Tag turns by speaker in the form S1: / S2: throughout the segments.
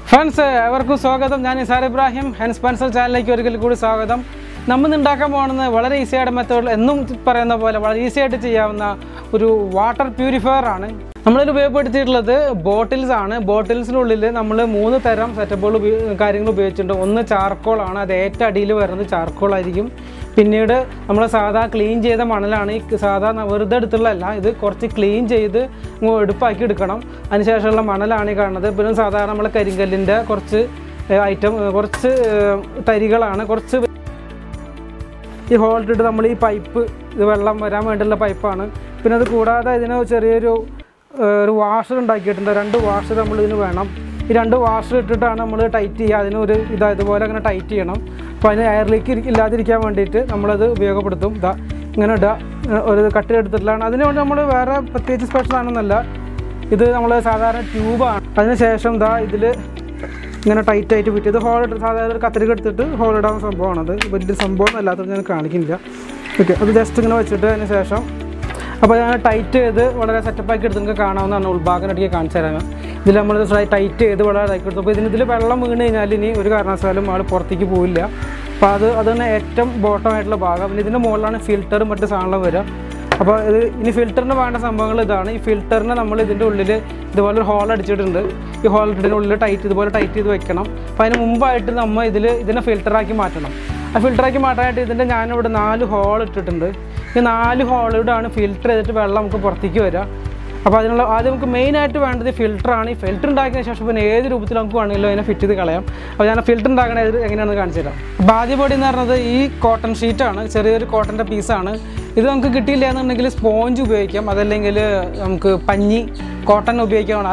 S1: Friends എവർക്കും സ്വാഗതം ഞാൻ Nisar Ibrahim hen Spencer ചാനലിലേക്ക് ഒരിക്കൽ കൂടി സ്വാഗതം നമ്മൾ ഇന്ന് ഉണ്ടാക്കാൻ പോകുന്നത് വളരെ ഈസി ആയിട്ട് മെത്തേഡ് എന്നും പറയുന്ന പോലെ വളരെ ഈസി ആയിട്ട് ചെയ്യാവുന്ന ഒരു വാട്ടർ പ്യൂരിഫയർ ആണ് നമ്മളിത് ഉപയോഗപ്പെടുത്തിയിട്ടുള്ളത് ബോട്ടിൽസ് ആണ് ബോട്ടിൽസിനുള്ളിൽ നമ്മൾ മൂന്ന് തരം സെറ്റപ്പുകൾ കാര്യങ്ങൾ ഉപയോഗിച്ചിട്ടുണ്ട് ഒന്ന് ചാർക്കോൾ ആണ് അത് ഏറ്റവും അടിയിൽ വരുന്നത് ചാർക്കോൾ ആയിരിക്കും പിന്നീട് നമ്മൾ സാധാ ക്ലീൻ ചെയ്ത മണലാണ് ഈ സാധാ ന- വെറുതെ എടുത്തുള്ളതല്ല ഇത് കുറച്ച് ക്ലീൻ ചെയ്ത് ഇങ്ങ് എടുപ്പാക്കി എടുക്കണം അതിനുശേഷമുള്ള മണലാണ് ഈ കാണുന്നത് പിന്നെ സാധാരണ നമ്മൾ കരിങ്കല്ലിൻ്റെ കുറച്ച് ഐറ്റം കുറച്ച് ഏഹ്, തരികളാണ് കുറച്ച് ഈ ഹോൾ ഇട്ടിട്ട് നമ്മൾ ഈ പൈപ്പ് ഇത് വെള്ളം വരാൻ വേണ്ടിയുള്ള പൈപ്പാണ് പിന്നെ അത് കൂടാതെ ഇതിന് ചെറിയൊരു ഏഹ്, ഒരു വാഷർ ഉണ്ടാക്കിയിട്ടുണ്ട് രണ്ട് വാഷർ നമ്മൾ ഇതിന് വേണം ഈ രണ്ട് വാഷർ ഇട്ടിട്ടാണ് നമ്മൾ ടൈറ്റ് ചെയ്യുക അതിനൊരു ഇതാ ഇതുപോലെ അങ്ങനെ ടൈറ്റ് ചെയ്യണം അപ്പോൾ അതിന് എയർ ലീക്ക് ഇല്ലാതിരിക്കാൻ വേണ്ടിയിട്ട് നമ്മളത് ഉപയോഗപ്പെടുത്തും ഇതാ ഇങ്ങനെ ഇടുക ഏഹ്, ഒരു കട്ടിലെടുത്തിട്ടുള്ളതാണ് അതിന് വേണ്ടി നമ്മൾ വേറെ പ്രത്യേകിച്ച് സ്പെഷ്യൽ ആണെന്നല്ല ഇത് നമ്മൾ സാധാരണ ട്യൂബാണ് അതിന് ശേഷം ഇതാ ഇതിൽ ഇങ്ങനെ ടൈറ്റ് ആയിട്ട് വിറ്റ് ഇത് ഹോൾ ഇട്ട് സാധാരണ ഒരു കത്രിക എടുത്തിട്ട് ഹോൾ ഇടാൻ സംഭവമാണത് വലിയ സംഭവം അല്ലാത്തത് ഞാൻ കാണിക്കുന്നില്ല ഓക്കെ അത് ജസ്റ്റ് ഇങ്ങനെ വെച്ചിട്ട് അതിന് ശേഷം അപ്പോൾ ഞാൻ ടൈറ്റ് ചെയ്ത് വളരെ സെറ്റപ്പാക്കി എടുത്ത് നിങ്ങൾക്ക് കാണാവുന്നതാണ് ഉൾഭാഗം ഇടയ്ക്ക് കാണിച്ചു തരാൻ ഇതിൽ നമ്മൾ ടൈറ്റ് ചെയ്ത് വളരെ ഇതാക്കി കൊടുത്തു അപ്പോൾ ഇതിന് ഇതിൽ വെള്ളം വീണ് കഴിഞ്ഞാൽ ഇനി ഒരു കാരണവശാലും ആൾ പുറത്തേക്ക് പോവില്ല അപ്പോൾ അത് അതാണ് ഏറ്റവും ബോട്ടം ആയിട്ടുള്ള ഭാഗം പിന്നെ ഇതിൻ്റെ മുകളിലാണ് ഫിൽറ്ററും മറ്റ് സാധനങ്ങളും വരിക അപ്പോൾ ഇത് ഇനി ഫിൽറ്ററിന് വേണ്ട സംഭവങ്ങൾ ഇതാണ് ഈ ഫിൽറ്ററിന് നമ്മൾ ഇതിൻ്റെ ഉള്ളിൽ ഇതുപോലെ ഒരു ഹോൾ അടിച്ചിട്ടുണ്ട് ഈ ഹോൾ ഇതിൻ്റെ ഉള്ളിൽ ടൈറ്റ് ഇതുപോലെ ടൈറ്റ് ചെയ്ത് വെക്കണം അപ്പോൾ അതിന് മുമ്പായിട്ട് നമ്മൾ ഇതിൽ ഇതിനെ ഫിൽറ്ററാക്കി മാറ്റണം ആ ഫിൽറ്ററാക്കി മാറ്റാനായിട്ട് ഇതിൻ്റെ ഞാനിവിടെ നാല് ഹോൾ ഇട്ടിട്ടുണ്ട് ഈ നാല് ഹോളിലൂടെയാണ് ഫിൽറ്റർ ചെയ്തിട്ട് വെള്ളം നമുക്ക് പുറത്തേക്ക് വരിക അപ്പോൾ അതിനുള്ള ആദ്യം നമുക്ക് മെയിനായിട്ട് വേണ്ടത് ഫിൽറ്ററാണ് ഈ ഫിൽറ്റർ ഉണ്ടാക്കിയതിന് ശേഷം പിന്നെ ഏത് രൂപത്തിൽ നമുക്ക് വേണമെങ്കിലും അതിനെ ഫിറ്റ് ചെയ്ത് കളയാം അപ്പോൾ ഞാൻ ഫിൽറ്റർ ഉണ്ടാക്കണത് എങ്ങനെയാണെന്ന് കാണിച്ചു തരാം അപ്പോൾ ആദ്യ പൊടി എന്ന് പറയുന്നത് ഈ കോട്ടൺ ഷീറ്റാണ് ചെറിയൊരു കോട്ടൻ്റെ പീസാണ് ഇത് നമുക്ക് കിട്ടിയില്ല എന്നുണ്ടെങ്കിൽ സ്പോഞ്ച് ഉപയോഗിക്കാം അതല്ലെങ്കിൽ നമുക്ക് പഞ്ഞി കോട്ടൺ ഉപയോഗിക്കാം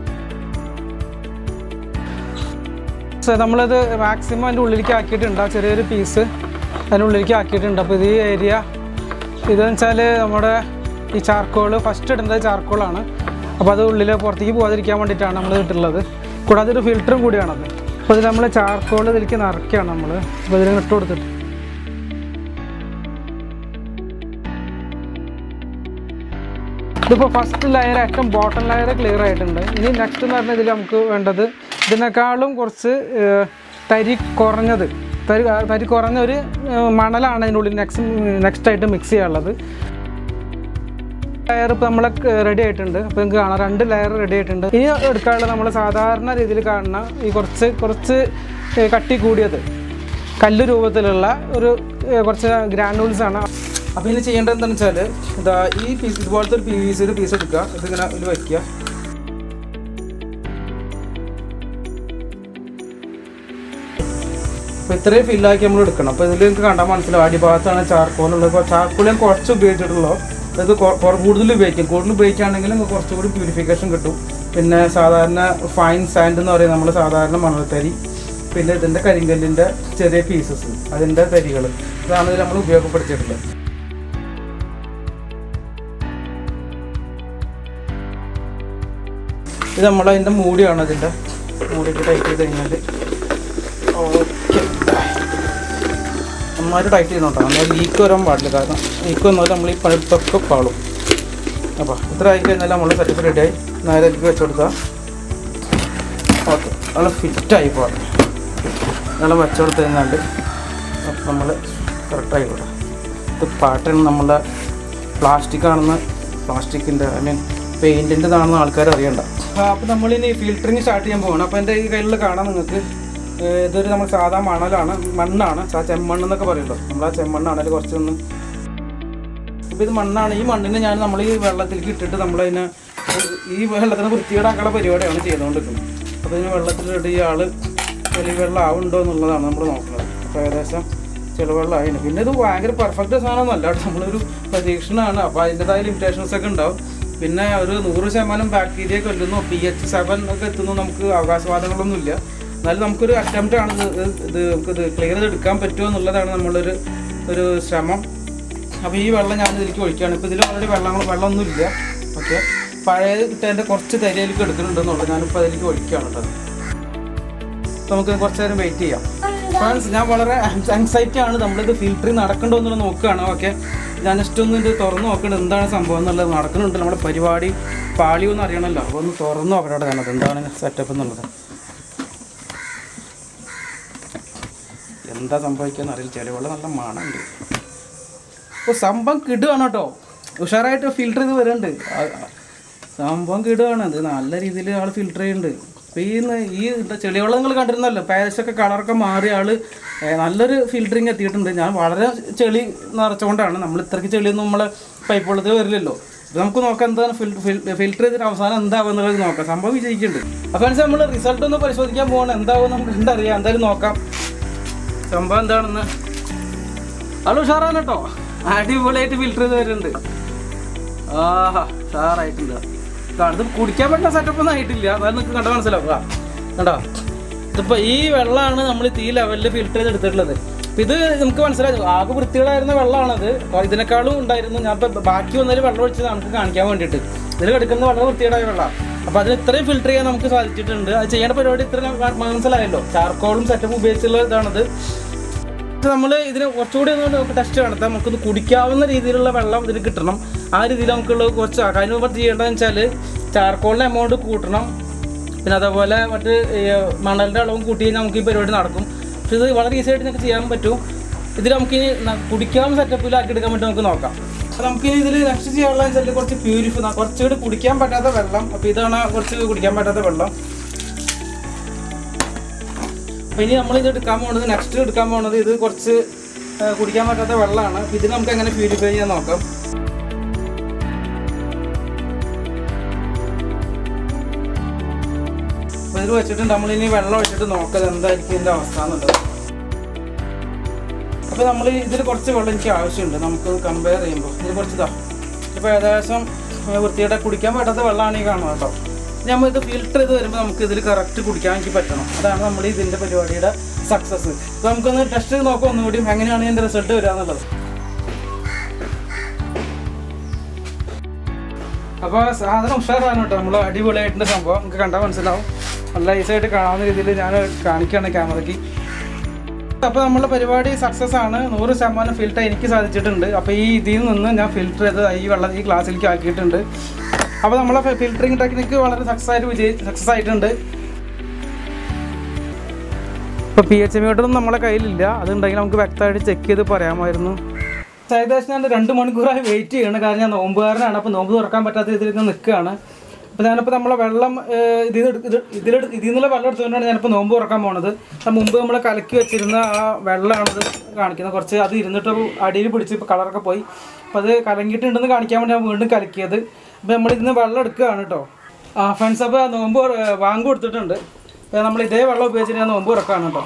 S1: സോ നമ്മളത് മാക്സിമം അതിൻ്റെ ഉള്ളിലേക്ക് ആക്കിയിട്ടുണ്ട് ആ ചെറിയൊരു പീസ് അതിൻ്റെ ഉള്ളിലേക്ക് ആക്കിയിട്ടുണ്ട് അപ്പോൾ ഇത് ഈ ഏരിയ ഇതെന്ന് വെച്ചാൽ നമ്മുടെ ഈ ചാർക്കോൾ ഫസ്റ്റ് ഇടുന്നത് ചാർക്കോളാണ് അപ്പോൾ അത് ഉള്ളിൽ പുറത്തേക്ക് പോകാതിരിക്കാൻ വേണ്ടിയിട്ടാണ് നമ്മൾ ഇട്ടുള്ളത് കൂടാതെ ഒരു ഫിൽറ്ററും കൂടിയാണത് അപ്പോൾ ഇത് നമ്മൾ ചാർക്കോൾ ഇതിലേക്ക് നിറയ്ക്കുകയാണ് നമ്മൾ അപ്പോൾ ഇതിന് ഇട്ട് കൊടുത്തിട്ട് ഇതിപ്പോൾ ഫസ്റ്റ് ലെയർ ഏറ്റവും ബോട്ടം ലെയർ ക്ലിയർ ആയിട്ടുണ്ട് ഇനി നെക്സ്റ്റ് എന്ന് പറഞ്ഞാൽ ഇതിൽ നമുക്ക് വേണ്ടത് ഇതിനേക്കാളും കുറച്ച് ഏഹ്, തരി കുറഞ്ഞത് തരി തരി കുറഞ്ഞ ഒരു ഏഹ്, മണലാണ് അതിനുള്ളിൽ നെക്സ്റ്റ് നെക്സ്റ്റ് ആയിട്ട് മിക്സ് ചെയ്യാനുള്ളത് ലെയർ ഇപ്പോൾ നമ്മൾ റെഡി ആയിട്ടുണ്ട് അപ്പോൾ നിങ്ങൾക്ക് കാണാം രണ്ട് ലെയർ റെഡി ആയിട്ടുണ്ട് ഇനി എടുക്കാനുള്ള നമ്മൾ സാധാരണ രീതിയിൽ കാണുന്ന ഈ കുറച്ച് കുറച്ച് ഏഹ്, കട്ടി കൂടിയത് കല്ല് രൂപത്തിലുള്ള ഒരു ഏഹ്, കുറച്ച് ഗ്രാനുൾസ് ആണ് അപ്പോൾ ഇനി ചെയ്യേണ്ടത് എന്താണെന്ന് വെച്ചാൽ ഇതാ ഈ പീസ് ഇതുപോലത്തെ ഒരു പി വി സി ഒരു പീസ് എടുക്കുക ഇതിങ്ങനെ ഇതിൽ വയ്ക്കുക അപ്പോൾ ഇത്രയും ഫില്ലാക്കി നമ്മൾ എടുക്കണം അപ്പോൾ ഇതിൽ നിങ്ങൾക്ക് കണ്ടാൽ മനസ്സിലാവും അടിഭാഗത്താണ് ചാർക്കോൾ ഉള്ളത് ഇപ്പോൾ ചാർക്കോൾ ഞാൻ കുറച്ച് ഉപയോഗിച്ചിട്ടുള്ളൂ ഇത് കൊ- കൊ- കൂടുതൽ ഉപയോഗിക്കും കൂടുതൽ ഉപയോഗിക്കുകയാണെങ്കിൽ നിങ്ങൾക്ക് കുറച്ചുകൂടി പ്യൂരിഫിക്കേഷൻ കിട്ടും പിന്നെ സാധാരണ ഫൈൻ സാൻഡ് എന്ന് പറയുന്നത് നമ്മൾ സാധാരണ മണൽത്തരി പിന്നെ ഇതിൻ്റെ കരിങ്കല്ലിൻ്റെ ചെറിയ പീസസ് അതിൻ്റെ തരികൾ ഇതാണ് ഇതിൽ നമ്മൾ ഉപയോഗപ്പെടുത്തിയിട്ടുള്ളത് ഇത് നമ്മളതിൻ്റെ മൂടിയാണ് ഇതിൻ്റെ മൂടിയിട്ട് ടൈറ്റ് ചെയ്ത് കഴിഞ്ഞാൽ ഓക്കെ നന്നായിട്ട് ടൈറ്റ് ചെയ്യുന്നുണ്ടോ എന്നാൽ ലീക്ക് വരാൻ പാടില്ല കാരണം ലീക്ക് വന്നാൽ നമ്മൾ ഈ പഴുത്തൊക്കെ പാളും അപ്പോൾ ഇത്ര ആയി കഴിഞ്ഞാൽ നമ്മൾ സെറ്റപ്പ് റെഡിയായി നേരെ ഇതിലേക്ക് വെച്ച് കൊടുക്കുക ഓക്കെ നല്ല ഫിറ്റായി പോകാം നല്ല വെച്ച് കൊടുത്ത് കഴിഞ്ഞാൽ അപ്പം നമ്മൾ കറക്റ്റായി കൊടുക്കാം ഇത് പാറ്റേൺ നമ്മളെ പ്ലാസ്റ്റിക് ആണെന്ന് പ്ലാസ്റ്റിക്കിൻ്റെ ഐ മീൻ പെയിൻറ്റിൻ്റെതാണെന്ന് ആൾക്കാർ അറിയണ്ട അപ്പോൾ നമ്മളിനി ഫിൽറ്ററിങ് സ്റ്റാർട്ട് ചെയ്യാൻ പോകണം അപ്പോൾ എൻ്റെ ഈ കയ്യിൽ കാണാം നിങ്ങൾക്ക് ഏഹ് ഇതൊരു നമ്മൾ സാധാ മണലാണ് മണ്ണാണ് സാ ചെമ്മണ്ണ് എന്നൊക്കെ പറയുമല്ലോ നമ്മൾ ആ ചെമ്മണ്ണാണ് അതിൽ കുറച്ചൊന്ന് അപ്പോൾ ഇത് മണ്ണാണ് ഈ മണ്ണിനെ ഞാൻ നമ്മൾ ഈ വെള്ളത്തിലേക്ക് ഇട്ടിട്ട് നമ്മളതിനെ ഈ വെള്ളത്തിന് വൃത്തികേടാക്കാനുള്ള പരിപാടിയാണ് ചെയ്തുകൊണ്ടിരിക്കുന്നത് അപ്പോൾ ഇതിന് വെള്ളത്തിലിട്ട് ഈ ആൾ ചെളി വെള്ളം ആവുണ്ടോ എന്നുള്ളതാണ് നമ്മൾ നോക്കുന്നത് അപ്പോൾ ഏകദേശം ചെളിവെള്ളമായിരുന്നു പിന്നെ ഇത് ഭയങ്കര പെർഫെക്റ്റ് സാധനമൊന്നുമല്ല കേട്ടോ നമ്മളൊരു പരീക്ഷണമാണ് അപ്പോൾ അതിൻ്റെതായ ലിമിറ്റേഷൻസ് ഒക്കെ ഉണ്ടാവും പിന്നെ ഒരു നൂറ് ശതമാനം ബാക്ടീരിയ കൊല്ലുന്നു പി എച്ച് സെവൻ ഒക്കെ എത്തുന്നു നമുക്ക് അവകാശവാദങ്ങളൊന്നുമില്ല എന്നാലും നമുക്കൊരു അറ്റംപ്റ്റ് ആണ് ഇത് ഇത് നമുക്കിത് ക്ലിയർ ചെയ്ത് എടുക്കാൻ പറ്റുമോ എന്നുള്ളതാണ് നമ്മളൊരു ഒരു ശ്രമം അപ്പോൾ ഈ വെള്ളം ഞാൻ ഇതിലേക്ക് ഒഴിക്കുകയാണ് ഇപ്പോൾ ഇതിൽ ഓൾറെഡി വെള്ളങ്ങൾ വെള്ളമൊന്നുമില്ല ഓക്കെ പഴയ കിട്ടേൻ്റെ കുറച്ച് തരിയിലേക്ക് എടുക്കുന്നുണ്ടെന്നുള്ളത് ഞാനിപ്പോൾ അതിലേക്ക് ഒഴിക്കുകയാണ് കേട്ടോ അപ്പോൾ നമുക്ക് കുറച്ച് നേരം വെയിറ്റ് ചെയ്യാം ഫ്രണ്ട്സ് ഞാൻ വളരെ ആങ്സൈറ്റി ആണ് നമ്മളിത് ഫിൽറ്ററിങ് നടക്കണ്ടോ എന്നുള്ളത് നോക്കുകയാണ് ഓക്കെ ഞാൻ ജസ്റ്റ് ഒന്ന് ഇത് തുറന്ന് നോക്കണം എന്താണ് സംഭവം എന്നുള്ളത് നടക്കുന്നുണ്ട് നമ്മുടെ പരിപാടി പാളിയൊന്നും അറിയണമല്ലോ അപ്പോൾ ഒന്ന് തുറന്ന് നോക്കട്ടെ ഞാനത് എന്താണ് സെറ്റപ്പ് എന്നുള്ളത് എന്താ സംഭവിക്കാന്ന് അറിയില്ല ചെളിവെള്ളം നല്ല മണമുണ്ട് അപ്പോൾ സംഭവം കിടുകയാണ് കേട്ടോ ഉഷാറായിട്ട് ഫിൽറ്റർ ചെയ്ത് വരുന്നുണ്ട് ആ- ആ- സംഭവം കിടുകയാണ് ഇത് നല്ല രീതിയിൽ ആൾ ഫിൽറ്റർ ചെയ്യുന്നുണ്ട് അപ്പോൾ ഈ ന- ഈ എന്താ ചെളിവെള്ളം നിങ്ങൾ കണ്ടിരുന്നല്ലോ പാരസൊക്കെ കളറൊക്കെ മാറിയ ആൾ നല്ലൊരു ഫിൽറ്ററിങ് എത്തിയിട്ടുണ്ട് ഞാൻ വളരെ ചെളി നിറച്ചുകൊണ്ടാണ് നമ്മൾ ഇത്രയ്ക്ക് ചെളിയൊന്നും നമ്മളെ പൈപ്പ് വെള്ളത്തിൽ വരില്ലല്ലോ ഇത് നമുക്ക് നോക്കാം എന്താണ് ഫിൽറ്റർ ചെയ്തിട്ട് അവസാനം എന്താവും എന്നുള്ളത് നോക്കാം സംഭവം വിജയിക്കുന്നുണ്ട് അപ്പോൾ നമ്മൾ റിസൾട്ട് ഒന്ന് പരിശോധിക്കാൻ പോകണം എന്താവും നമുക്ക് കണ്ടറിയാം എന്തായാലും നോക്കാം സംഭവം എന്താണെന്ന് അത് ഉഷാറാണ് കേട്ടോ അടിപൊളിയായിട്ട് ഫിൽറ്റർ ചെയ്ത് വരുന്നുണ്ട് ആഹാ ഉഷാറായിട്ടുണ്ട് ഇതാണ്. ഇത് കുടിക്കാൻ പറ്റുന്ന സെറ്റപ്പ് ഒന്നും ആയിട്ടില്ല അതായത് നിങ്ങൾക്ക് കണ്ട മനസ്സിലാക്കുക കണ്ടോ ഇതിപ്പോൾ ഈ വെള്ളമാണ് നമ്മൾ ഈ ലെവലിൽ ഫിൽറ്റർ ചെയ്ത് എടുത്തിട്ടുള്ളത് അപ്പം ഇത് നമുക്ക് മനസ്സിലായി ആകെ വൃത്തികളായിരുന്ന വെള്ളമാണത് അപ്പോൾ ഇതിനേക്കാളും ഉണ്ടായിരുന്നു ഞാൻ ഇപ്പോൾ ബാക്കി വന്നതിൽ വെള്ളം ഒഴിച്ചത് നമുക്ക് കാണിക്കാൻ വേണ്ടിയിട്ട് ഇതിൽ കിടക്കുന്ന വളരെ വൃത്തികേടായ വെള്ളമാണ് അപ്പോൾ അതിന് ഇത്രയും ഫിൽറ്റർ ചെയ്യാൻ നമുക്ക് സാധിച്ചിട്ടുണ്ട് അത് ചെയ്യേണ്ട പരിപാടി ഇത്രയും മനസ്സിലായല്ലോ ചാർക്കോളും സെറ്റപ്പ് ഉപയോഗിച്ചുള്ള ഇതാണത് നമ്മൾ ഇതിന് കുറച്ചുകൂടി ഒന്ന് നമുക്ക് ടെസ്റ്റ് നടത്താം നമുക്കിത് കുടിക്കാവുന്ന രീതിയിലുള്ള വെള്ളം ഇതിന് കിട്ടണം ആ രീതിയിൽ നമുക്കുള്ള കുറച്ച് ആക്കാം അതിന് മുമ്പ് ചെയ്യേണ്ടതെന്ന് വെച്ചാൽ ചാർക്കോളിൻ്റെ എമൗണ്ട് കൂട്ടണം പിന്നെ അതേപോലെ മറ്റ് ഈ മണലിൻ്റെ അളവും കൂട്ടി കഴിഞ്ഞാൽ നമുക്ക് ഈ പരിപാടി നടക്കും പക്ഷെ ഇത് വളരെ ഈസി ആയിട്ട് നമുക്ക് ചെയ്യാൻ പറ്റും ഇതിൽ നമുക്ക് ഇനി ന- കുടിക്കാവുന്ന സെറ്റപ്പിലാക്കി എടുക്കാൻ വേണ്ടി നമുക്ക് നോക്കാം അപ്പോൾ നമുക്ക് ഇനി ഇതിൽ നെക്സ്റ്റ് ചെയ്യാനുള്ള വെച്ചാൽ കുറച്ച് പ്യൂരിഫൈ കുറച്ചുകൂടി കുടിക്കാൻ പറ്റാത്ത വെള്ളം അപ്പോൾ ഇതാണ് കുറച്ച് കുടിക്കാൻ പറ്റാത്ത വെള്ളം അപ്പോൾ ഇനി നമ്മൾ ഇത് എടുക്കാൻ പോകുന്നത് നെക്സ്റ്റ് എടുക്കാൻ പോകുന്നത് ഇത് കുറച്ച് ആ, കുടിക്കാൻ പറ്റാത്ത വെള്ളമാണ് അപ്പോൾ ഇത് നമുക്ക് എങ്ങനെ പ്യൂരിഫൈ ചെയ്യാൻ നോക്കാം അപ്പോൾ ഇത് വെച്ചിട്ട് നമ്മളിനി വെള്ളം ഒഴിച്ചിട്ട് നോക്കാം എന്തായിരിക്കും ഇതിൻ്റെ അവസ്ഥ എന്നുള്ളത് അപ്പോൾ നമ്മൾ ഇതിൽ കുറച്ച് വെള്ളം എനിക്ക് ആവശ്യമുണ്ട് നമുക്ക് കമ്പയർ ചെയ്യുമ്പോൾ ഇത് കുറച്ച് ഇതാ ഇപ്പോൾ ഏകദേശം ആ, വൃത്തിയുടെ കുടിക്കാൻ പറ്റാത്ത വെള്ളമാണ് ഈ കാണുന്നത് കേട്ടോ നമ്മൾ ഇത് ഫിൽറ്റർ ചെയ്ത് വരുമ്പോൾ നമുക്ക് ഇതിൽ കറക്റ്റ് കുടിക്കാൻ എനിക്ക് പറ്റണം അതാണ് നമ്മൾ ഇതിൻ്റെ പരിപാടിയുടെ സക്സസ് അപ്പോൾ നമുക്കൊന്ന് ടെസ്റ്റ് ചെയ്ത് നോക്കാം ഒന്നുകൂടി എങ്ങനെയാണ് ഇതിൻ്റെ റിസൾട്ട് വരിക എന്നുള്ളത് അപ്പോൾ സാധനം ഉഷാറാണ് കേട്ടോ നമ്മൾ അടിപൊളിയായിട്ടുണ്ട് സംഭവം നമുക്ക് കണ്ടാൽ മനസ്സിലാവും നല്ല ഈസിയായിട്ട് കാണാവുന്ന രീതിയിൽ ഞാൻ കാണിക്കുകയാണ് ക്യാമറയ്ക്ക് അപ്പോൾ നമ്മുടെ പരിപാടി സക്സസ് ആണ് നൂറ് ശതമാനം ഫിൽറ്റർ എനിക്ക് സാധിച്ചിട്ടുണ്ട് അപ്പോൾ ഈ ഇതിൽ നിന്ന് ഞാൻ ഫിൽറ്റർ ചെയ്ത് ഈ വെള്ളം ഈ ഗ്ലാസ്സിലേക്ക് ആക്കിയിട്ടുണ്ട് അപ്പോൾ നമ്മളെ ഫിൽറ്ററിങ് ടെക്നിക്ക് വളരെ സക്സസ് ആയിട്ട് വിജയി സക്സസ് ആയിട്ടുണ്ട് ഇപ്പോൾ പി എച്ച് മീറ്ററൊന്നും നമ്മളെ കയ്യിലില്ല അതുണ്ടെങ്കിൽ നമുക്ക് വ്യക്തമായിട്ട് ചെക്ക് ചെയ്ത് പറയാമായിരുന്നു ഏകദേശം ഞാൻ രണ്ട് മണിക്കൂറായി വെയിറ്റ് ചെയ്യണം കാരണം ഞാൻ നോമ്പുകാരനാണ് അപ്പോൾ നോമ്പ് തുറക്കാൻ പറ്റാത്ത രീതിയിൽ ഞാൻ നിൽക്കുകയാണ് അപ്പോൾ ഞാനിപ്പോൾ നമ്മളെ വെള്ളം ഏഹ്, ഇതിൽ ഇതിൽ ഇതിൽ നിന്നുള്ള വെള്ളം എടുത്തുകൊണ്ടാണ് ഞാനിപ്പോൾ നോമ്പ് തുറക്കാൻ പോണത് അത് മുമ്പ് നമ്മൾ കലക്കി വെച്ചിരുന്ന ആ വെള്ളമാണിത് കാണിക്കുന്നത് കുറച്ച് അത് ഇരുന്നിട്ട് അടിയിൽ പിടിച്ച് ഇപ്പോൾ കളറൊക്കെ പോയി അപ്പോൾ അത് കലങ്ങിയിട്ടുണ്ടെന്ന് കാണിക്കാൻ വേണ്ടി ഞാൻ വീണ്ടും കലക്കിയത് അപ്പോൾ നമ്മൾ ഇതിന് വെള്ളം എടുക്കുകയാണ് കേട്ടോ ആ ഫ്രണ്ട്സ് അപ്പോൾ നോമ്പ് തുറ- വാങ്ങ് കൊടുത്തിട്ടുണ്ട് അപ്പോൾ നമ്മൾ ഇതേ വെള്ളം ഉപയോഗിച്ചിട്ട് ഞാൻ നോമ്പ് തുറക്കുകയാണ് കേട്ടോ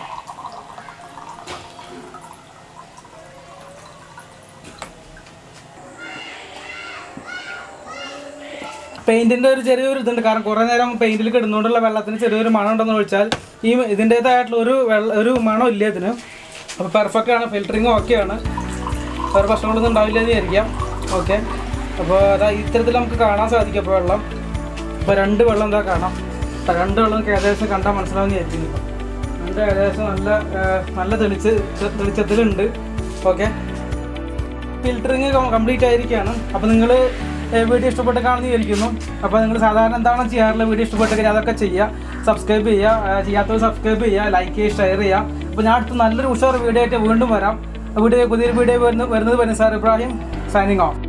S1: പെയിന്റിന്റെ ഒരു ചെറിയൊരു ഇതുണ്ട് കാരണം കുറേ നേരം പെയിന്റിൽ കിടന്നുകൊണ്ടുള്ള വെള്ളത്തിന് ചെറിയൊരു മണം ഉണ്ടെന്ന് ചോദിച്ചാൽ ഈ ഇതിൻ്റെതായിട്ടുള്ള ഒരു വെള്ള ഒരു മണം ഇല്ല ഇതിന് അപ്പോൾ പെർഫെക്റ്റ് ആണ് ഫിൽറ്ററിങ് ഓക്കെയാണ് വേറെ പ്രശ്നങ്ങളൊന്നും ഉണ്ടാവില്ല എന്ന് വിചാരിക്കാം ഓക്കെ അപ്പോൾ അതാ ഇത്തരത്തിൽ നമുക്ക് കാണാൻ സാധിക്കും അപ്പോൾ വെള്ളം ഇപ്പോൾ രണ്ട് വെള്ളം എന്താ കാണാം അപ്പോൾ രണ്ട് വെള്ളം നമുക്ക് ഏകദേശം കണ്ടാൽ മനസ്സിലാവുന്ന വിചാരിക്കുന്നു രണ്ട് ഏകദേശം നല്ല ആ, നല്ല തെളിച്ച് തെളിച്ചത്തിലുണ്ട് ഓക്കെ ഫിൽറ്ററിങ് കംപ്ലീറ്റ് ആയിരിക്കുകയാണ് അപ്പോൾ നിങ്ങൾ വീഡിയോ ഇഷ്ടപ്പെട്ട് കാണുന്ന വിചാരിക്കുന്നു അപ്പോൾ നിങ്ങൾ സാധാരണ എന്താണ് ചെയ്യാറുള്ളത് വീഡിയോ ഇഷ്ടപ്പെട്ടെങ്കിൽ അതൊക്കെ ചെയ്യുക സബ്സ്ക്രൈബ് ചെയ്യുക ആ, ചെയ്യാത്തവർ സബ്സ്ക്രൈബ് ചെയ്യുക ലൈക്ക് ചെയ്യുക ഷെയർ ചെയ്യുക അപ്പോൾ ഞാൻ അടുത്ത നല്ലൊരു ഉഷാർ വീഡിയോ ആയിട്ട് വീണ്ടും വരാം വീഡിയോ പുതിയൊരു വീഡിയോ വരുന്നത് വരുന്നത് വരുന്നത് സാർ ഇബ്രാഹിം സൈനിങ് ഓഫ്